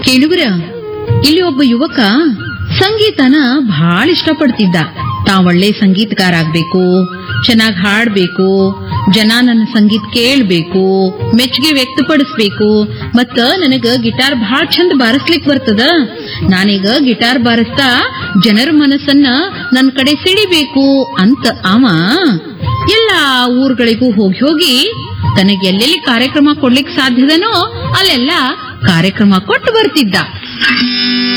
ಕೇಳುಗರ ಇಲ್ಲಿ ಒಬ್ಬ ಯುವಕ ಸಂಗೀತನ ಬಹಳ ಇಷ್ಟಪಡ್ತಿದ್ದ ತಾ ಒಳ್ಳೆ ಸಂಗೀತಗಾರ ಆಗ್ಬೇಕು ಚೆನ್ನಾಗ್ ಹಾಡ್ಬೇಕು ಜನ ನನ್ನ ಸಂಗೀತ ಕೇಳ್ಬೇಕು ಮೆಚ್ಚುಗೆ ವ್ಯಕ್ತಪಡಿಸ್ಬೇಕು ಮತ್ತ ನನಗ ಗಿಟಾರ್ ಬಹಳ ಚಂದ ಬಾರಿಸ್ಲಿಕ್ ಬರ್ತದ ನಾನೀಗ ಗಿಟಾರ್ ಬಾರಿಸ್ತಾ ಜನರ ಮನಸ್ಸನ್ನ ನನ್ ಕಡೆ ಸಿಡಿಬೇಕು ಅಂತ ಅವ ಎಲ್ಲಾ ಊರುಗಳಿಗೂ ಹೋಗಿ ಹೋಗಿ ತನಗೆ ಎಲ್ಲೆಲ್ಲಿ ಕಾರ್ಯಕ್ರಮ ಕೊಡ್ಲಿಕ್ ಸಾಧ್ಯದನೋ ಅಲ್ಲೆಲ್ಲ ಕಾರ್ಯಕ್ರಮ ಕೊಟ್ಟು ಬರ್ತಿದ್ದ